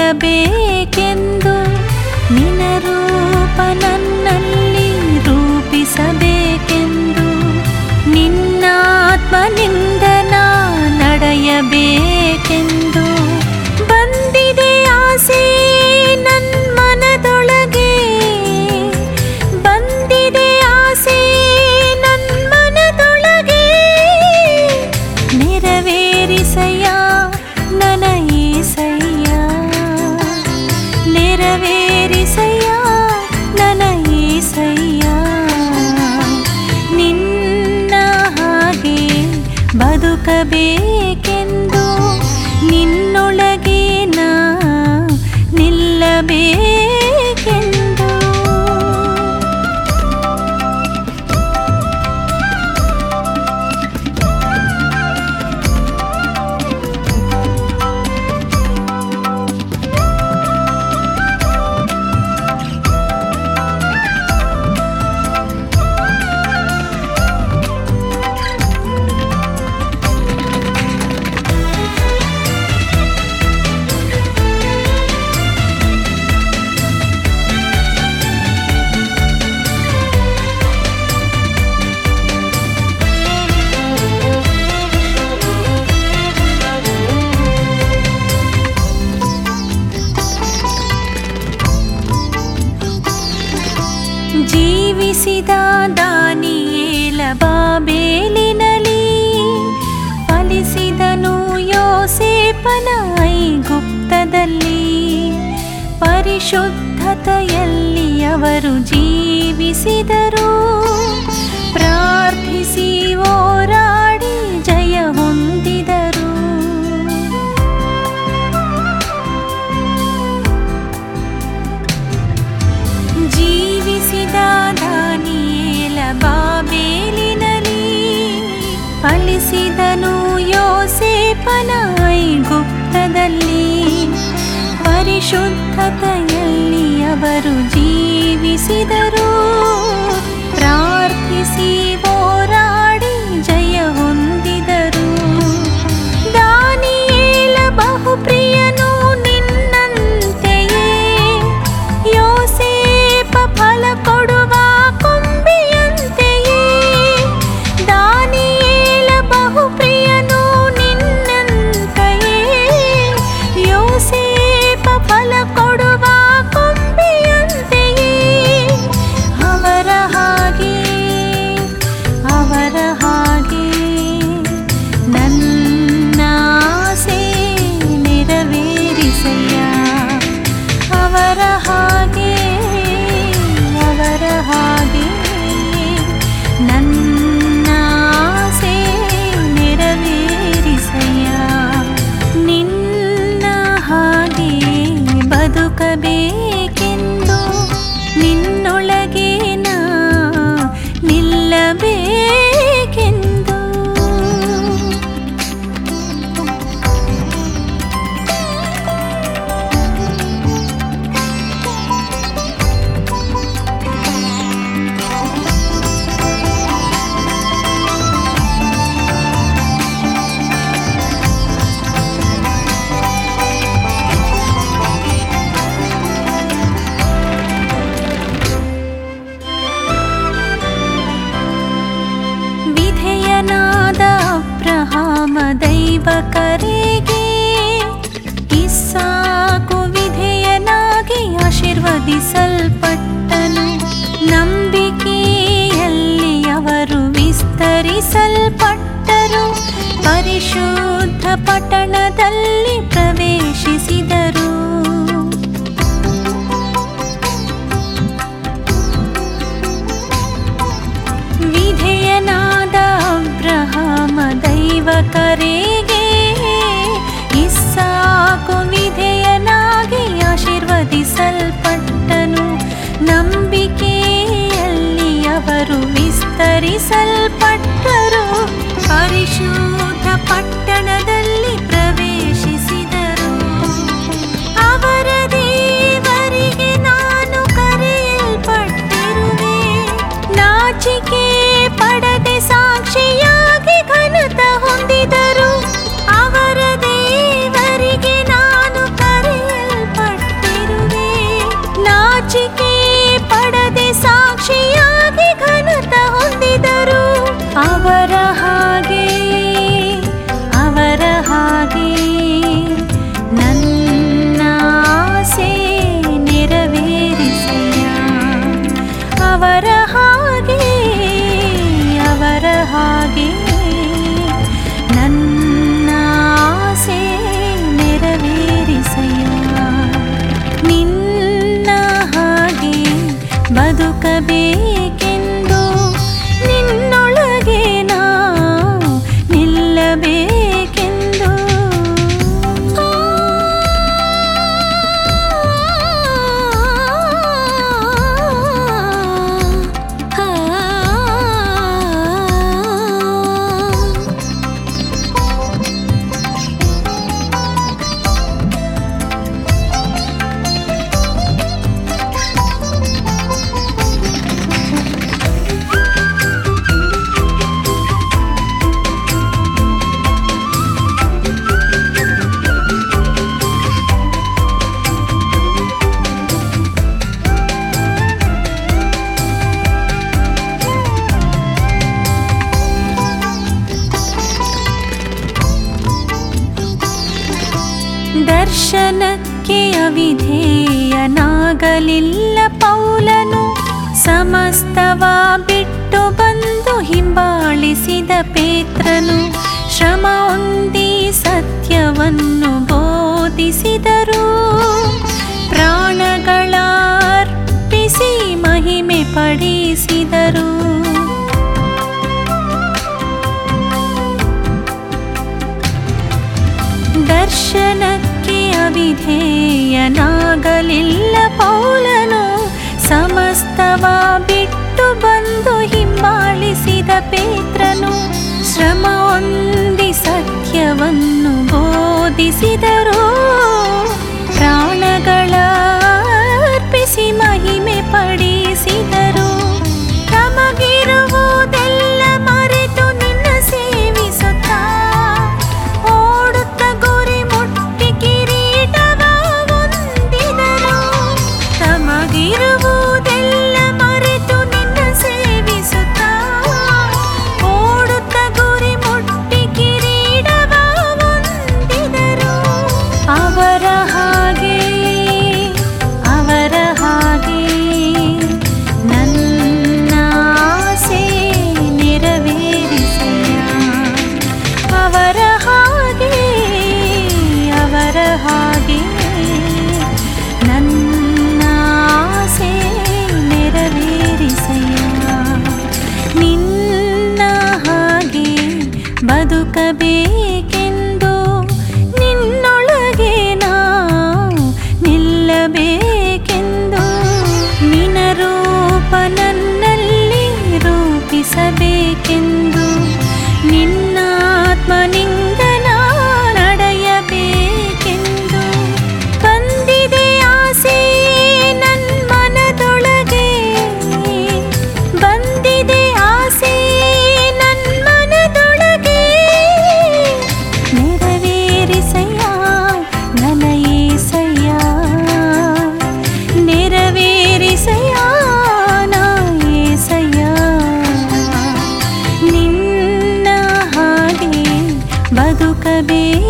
ನಿಲ್ಲಬೇಕೆಂದು ನಿನ ರೂಪ ನನ್ನಲ್ಲಿ ರೂಪಿಸಬೇಕೆಂದು ನಿನ್ನಾತ್ಮನಿಂದ ನಾ ನಡೆಯಬೇಕೆಂದು ಬಂದಿದೆ ಆಸೆ ನನ್ ಮನದೊಳಗೆ ಬಂದಿದೆ ಆಸೆ ನನ್ ಮನದೊಳಗೆ ನೆರವೇರಿಸಯ್ಯ ನನ ಏಸಯ್ಯ ನೆರವೇರಿಸಯ್ಯ ನನ ಏಸಯ್ಯ ನಿನ್ನ ಹಾಗೆ ಬದುಕಬೇಕೆಂದು ನಿನ್ನೊಳಗೆ ನಾ ನಿಲ್ಲಬೇಕೆಂದು ಜೀವಿಸಿದ ದಾನಿಯೇಲ ಬಾಬೇಲಿನಲಿ ಫಲಿಸಿದನು ಯೋಸೇಪನ ಐಗುಪ್ತದಲ್ಲಿ ಪರಿಶುದ್ಧತೆಯಲ್ಲಿ ಅವರು ಜೀವಿಸಿದರು ಪ್ರಾರ್ಥಿಸಿ ಹೋರಾಡಿ ಜಯ ಹೊಂದಿದರು ಜೀವಿಸಿದ ದಾನಿಯೇಲ ಬಾಬೇಲಿನಲಿ ಫಲಿಸಿದನು ಯೋಸೇಪನ ಐಗುಪ್ತದಲ್ಲಿ ಪರಿಶುದ್ಧತೆಯಲ್ಲಿ ಅವರು ಜೀವಿಸಿದರು ಪ್ರಾರ್ಥಿಸಿ ಹೋರಾಡಿ ಜಯ ಹೊಂದಿದರು ದಾನಿಯೇಲ ಬಹುಪ್ರಿಯನು ನಿನ್ನಂತೆಯೇ ಯೋಸೇಪ ಫಲ ಕೊಡುವ ಕೊಂಬೆಯಂತೆಯೇ ದಾನಿಯೇಲ ಬಹುಪ್ರಿಯನು ನಿನ್ನಂತೆಯೇ ಯೋಸೇಪ ಫಲ ಕೊಡುವ ಕೊಂಬೆಯಂತೆಯೇ ಅವರ ಹಾಗೆ ಅವರ ಹಾಗೆ ನನ್ನ ಆಸೆ ನೆರವೇರಿಸಯ್ಯ ಅವರ ಹಾಗೆ ಅವರ ಹಾಗೆ ನನ್ನ ಆಸೆ ನೆರವೇರಿಸಯ್ಯ ನಿನ್ನ ಹಾಗೆ ಬದುಕಬೇಕೆಂದು ನಿನ್ನೊಳಗೆ ನಾ ನಿಲ್ಲಬೇಕೆಂದು ವಿಧೇಯನಾದ ಅಬ್ರಹಾಮ ದೈವ ಕರೆಗೆ ಇಸ್ಸಾಕು ವಿಧೇಯನಾಗಿ ಆಶೀರ್ವದಿಸಲ್ಪಟ್ಟನು ನಂಬಿಕೆಯಲ್ಲಿ ಅವರು ವಿಸ್ತರಿಸಲ್ಪಟ್ಟರು ಪರಿಶುದ್ಧ ಪಟ್ಟಣದಲ್ಲಿ ಪ್ರವೇಶಿಸಿದರು ವಿಧೇಯನಾದ ಅಬ್ರಹಾಮ ದೈವ ಕರೆಗೆ ಇಸ್ಸಾಕು ವಿಧೇಯನಾಗಿ ಆಶೀರ್ವದಿಸಲ್ಪಟ್ಟನು ನಂಬಿಕೆಯಲ್ಲಿ ಅವರು ವಿಸ್ತರಿಸಲ್ಪಟ್ಟರು ಪರಿಶುದ್ಧ ಪಟ್ಟಣದಲ್ಲಿ ಪ್ರವೇಶಿಸಿದರು ಅವರ ದೇವರಿಗೆ ನಾನು ಕರೆಯಲ್ಪಟ್ಟಿರುವೆ ನಾಚಿಕೆ ಪಡದೆ ಸಾಕ್ಷಿಯಾಗಿ ಘನತ ಹೊಂದಿದರು ಅವರ ದೇವರಿಗೆ ನಾನು ಕರೆಯಲ್ಪಟ್ಟಿರುವೆ ದರ್ಶನಕ್ಕೆ ಅವಿಧೇಯನಾಗಲಿಲ್ಲ ಪೌಲನು ಸಮಸ್ತವ ಬಿಟ್ಟು ಬಂದು ಹಿಂಬಾಳಿಸಿದ ಪೇತ್ರನು ಶ್ರಮ ಹೊಂದಿ ಸತ್ಯವನ್ನು ಬೋಧಿಸಿದರು ಪ್ರಾಣಗಳ ಅರ್ಪಿಸಿ ಮಹಿಮೆ ಪಡಿಸಿದರು ದರ್ಶನಕ್ಕೆ ಅವಿಧೇಯನಾಗಲಿಲ್ಲ ಪೌಲನು ಸಮಸ್ತವ ಬಿಟ್ಟು ಬಂದು ಹಿಂಬಾಳಿಸಿದ ಪೇತ್ರನು ಶ್ರಮ ಹೊಂದಿ ಸತ್ಯವನ್ನು ಬೋಧಿಸಿದರು ಪ್ರಾಣಗಳ ಅರ್ಪಿಸಿ ಮಹಿಮೆ ಪಡಿಸಿದರು ನಮಗಿರುವುದೆಲ್ಲ ಮರೆತು ನಿನ್ನ ಸೇವಿಸುತ್ತಾ ಓಡುತ್ತ ಗುರಿ ಮುಟ್ಟಿ ಕಿರೀಟವ ಹೊಂದಿದರು ತಮಗಿರುವುದೆಲ್ಲ ಮರೆತು ನಿನ್ನ ಸೇವಿಸುತ್ತಾ ಓಡುತ್ತ ಗುರಿ ಮುಟ್ಟಿ ಕಿರೀಟವ ಹೊಂದಿದರು ಅವರ ಹಾಗೆ ಅವರ ಹಾಗೆ ನನ್ನ ಆಸೆ ನೆರವೇರಿಸೆಯ ಅವರ ಹಾಗೆ ಅವರ ಹಾಗೆ ನನ್ನ ಆಸೆ ನೆರವೇರಿಸೆಯ ನಿನ್ನ ಹಾಗೆ ಬದುಕಬೇಕೆಂದು ನಿನ್ನೊಳಗೆ ನಾ ನಿಲ್ಲಬೇಕೆಂದು ನಿನ ರೂಪ ನನ್ನಲ್ಲಿ ರೂಪಿಸಬೇಕೆಂದು ನಿನ್ನಾತ್ಮನಿಂದ ನಾ ನಡೆಯಬೇಕೆಂದು ಬಂದಿದೆ ಆಸೆ ನನ್ ಮನದೊಳಗೆ ಬಂದಿದೆ ಆಸೆ ನನ್ ಮನದೊಳಗೆ ನೆರವೇರಿಸಯ್ಯ ನನ್ನ ಏಸಯ್ಯ ನೆರವೇರಿಸಯ್ಯ ನಾ ಏಸಯ್ಯ ನಿನ್ನ ಹಾಗೆ ಬದುಕಬೇಕು